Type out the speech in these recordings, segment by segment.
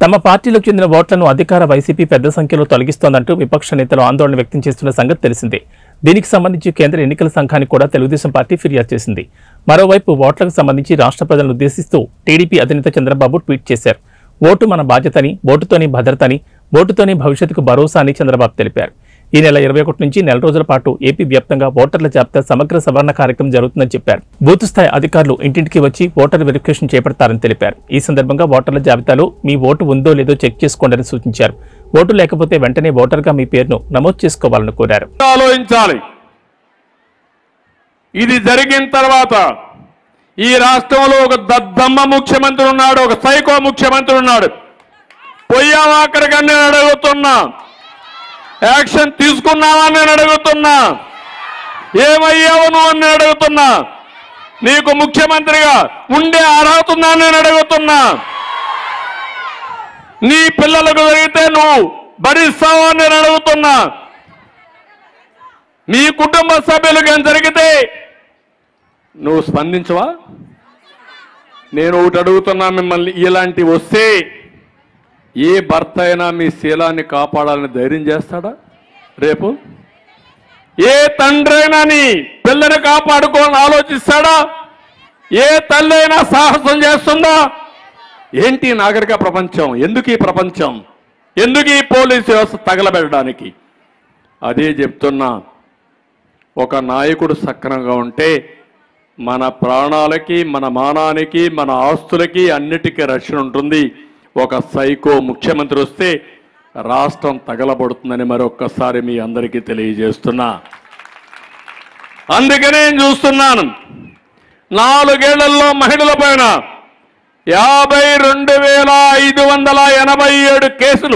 తమ పార్టీలకు చెందిన ఓట్లను అధికార వైసీపీ పెద్ద సంఖ్యలో తొలగిస్తోందంటూ విపక్ష నేతలు ఆందోళన వ్యక్తం చేస్తున్న సంగతి తెలిసిందే దీనికి సంబంధించి కేంద్ర ఎన్నికల సంఘానికి కూడా తెలుగుదేశం పార్టీ ఫిర్యాదు చేసింది మరోవైపు ఓట్లకు సంబంధించి రాష్ట్ర ప్రజలను ఉద్దేశిస్తూ టీడీపీ అధినేత చంద్రబాబు ట్వీట్ చేశారు ఓటు మన బాధ్యతని ఓటుతోని భద్రతని ఓటుతోని భవిష్యత్తుకు భరోసా అని చంద్రబాబు తెలిపారు ఈ నెల ఇరవై ఒకటి నుంచి నెల రోజుల పాటు ఏపీ వ్యాప్తంగా ఓటర్ల జాబితా సమగ్ర సవరణ కార్యక్రమం జరుగుతుందని చెప్పారు బూత్ స్థాయి అధికారులు ఇంటింటికి వచ్చి ఓటర్ వెరిఫికేషన్ చేపడతారని తెలిపారు ఈ సందర్భంగా ఓటర్ల జాబితాలో మీ ఓటు ఉందో లేదో చెక్ చేసుకోండి సూచించారు ఓటు లేకపోతే వెంటనే ఓటర్గా మీ పేరును నమోదు చేసుకోవాలని కోరారు ఆలోచించాలి ఇది జరిగిన తర్వాత ఈ రాష్ట్రంలో ఒక దద్దమ్మ ముఖ్యమంత్రి ఉన్నాడు ఒక సైకో ముఖ్యమంత్రి ఉన్నాడు పోయావా అక్కడికి నేను అడుగుతున్నా యాక్షన్ తీసుకున్నావా నేను అడుగుతున్నా ఏమయ్యావు నువ్వు అని నేను అడుగుతున్నా నీకు ముఖ్యమంత్రిగా ఉండే అర్హత ఉందా అని నేను అడుగుతున్నా నీ పిల్లలకు జరిగితే నువ్వు భరిస్తావా అని నేను అడుగుతున్నా నీ కుటుంబ సభ్యులకు ఏం జరిగితే నువ్వు స్పందించవా నేను ఒకటి అడుగుతున్నా మిమ్మల్ని ఇలాంటి వస్తే ఏ భర్త అయినా మీ శీలాన్ని కాపాడాలని ధైర్యం చేస్తాడా రేపు ఏ తండ్రి అయినా నీ పిల్లని కాపాడుకోవాలని ఆలోచిస్తాడా ఏ తల్లి అయినా సాహసం చేస్తుందా ఏంటి ఈ నాగరిక ప్రపంచం ఎందుకు ఈ ప్రపంచం ఎందుకు ఈ పోలీసు వ్యవస్థ తగలబెట్టడానికి అదే చెప్తున్నా ఒక నాయకుడు సక్రమంగా ఉంటే మన ప్రాణాలకి మన మానానికి మన ఆస్తులకి అన్నిటికీ రక్షణ ఉంటుంది ఒక సైకో ముఖ్యమంత్రి వస్తే రాష్ట్రం తగలబడుతుందని మరొక్కసారి మీ అందరికీ తెలియజేస్తున్నా అందుకనే నేను చూస్తున్నాను నాలుగేళ్లలో మహిళల పైన యాభై రెండు వేల ఐదు వందల ఎనభై ఏడు కేసులు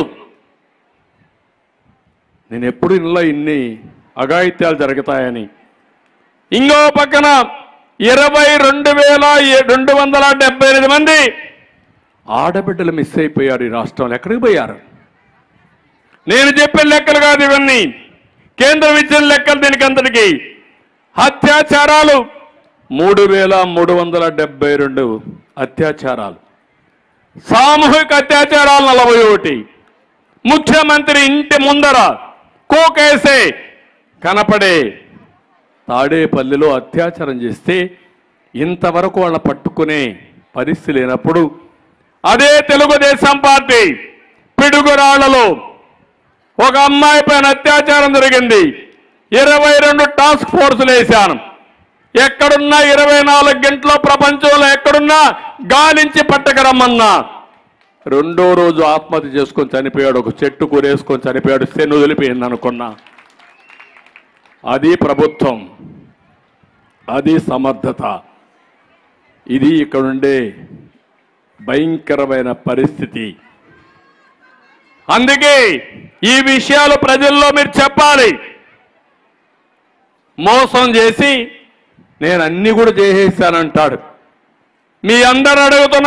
నేను ఎప్పుడు ఇంట్లో ఇన్ని అఘాయిత్యాలు జరుగుతాయని ఇంకో పక్కన ఇరవై రెండు వేల రెండు వందల డెబ్బై ఎనిమిది మంది ఆడబిడ్డలు మిస్ అయిపోయారు ఈ రాష్ట్రంలో ఎక్కడికి పోయారు నేను చెప్పిన లెక్కలు కాదు ఇవన్నీ కేంద్రం ఇచ్చిన లెక్కలు దీనికి అంతటికి అత్యాచారాలు మూడు వేల మూడు వందల డెబ్బై రెండు అత్యాచారాలు సామూహిక అత్యాచారాలు నలభై ఒకటి ముఖ్యమంత్రి ఇంటి ముందర కోకేసే కనపడే తాడేపల్లిలో అత్యాచారం చేస్తే ఇంతవరకు వాళ్ళ పట్టుకునే పరిస్థితి లేనప్పుడు అదే తెలుగుదేశం పార్టీ పిడుగురాళ్లలో ఒక అమ్మాయి పైన అత్యాచారం జరిగింది ఇరవై రెండు టాస్క్ ఫోర్సులు వేశాను ఎక్కడున్నా ఇరవై నాలుగు గంటల ప్రపంచంలో ఎక్కడున్నా గాలించి పట్టకరమ్మన్నా రెండో రోజు ఆత్మహత్య చేసుకొని చనిపోయాడు ఒక చెట్టు కూరేసుకొని చనిపోయాడు శని వదిలిపోయింది అనుకున్నా అది ప్రభుత్వం అది సమర్థత ఇది ఇక్కడుండే భయంకరమైన పరిస్థితి అందుకే ఈ విషయాలు ప్రజల్లో మీరు చెప్పాలి మోసం చేసి నేను అన్ని కూడా చేసేసానంటాడు మీ అందరు అడుగుతున్న